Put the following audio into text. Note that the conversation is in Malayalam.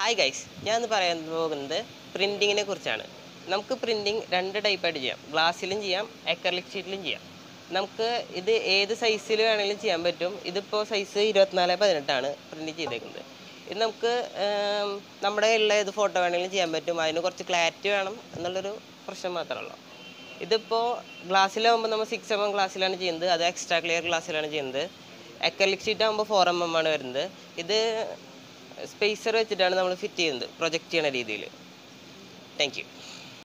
ഹായ് ഗൈസ് ഞാൻ ഇന്ന് പറയാൻ പോകുന്നത് പ്രിൻറ്റിങ്ങിനെ കുറിച്ചാണ് നമുക്ക് പ്രിൻറ്റിങ് രണ്ട് ടൈപ്പായിട്ട് ചെയ്യാം ഗ്ലാസ്സിലും ചെയ്യാം അക്രലിക് ഷീറ്റിലും ചെയ്യാം നമുക്ക് ഇത് ഏത് സൈസിൽ വേണമെങ്കിലും ചെയ്യാൻ പറ്റും ഇതിപ്പോൾ സൈസ് ഇരുപത്തിനാല് പതിനെട്ടാണ് പ്രിൻറ്റ് ചെയ്തേക്കുന്നത് ഇത് നമുക്ക് ഏം, നമ്മുടെ കയ്യിലുള്ള ഏത് ഫോട്ടോ വേണമെങ്കിലും ചെയ്യാൻ പറ്റും അതിന് കുറച്ച് ക്ലാരിറ്റി വേണം എന്നുള്ളൊരു പ്രശ്നം മാത്രമേ ഉള്ളൂ ഇതിപ്പോൾ ഗ്ലാസ്സിലാകുമ്പോൾ നമ്മൾ സിക്സ് എം എം ഗ്ലാസ്സിലാണ് ചെയ്യുന്നത് അത് എക്സ്ട്രാ ക്ലിയർ ഗ്ലാസ്സിലാണ് ചെയ്യുന്നത് അക്രലിക് ഷീറ്റ് ആകുമ്പോൾ ഫോർ എം എം ആണ് വരുന്നത് ഇത് സ്പേസർ വെച്ചിട്ടാണ് നമ്മൾ ഫിറ്റ് ചെയ്യുന്നത് പ്രൊജക്റ്റ് ചെയ്യണ രീതിയിൽ താങ്ക് യു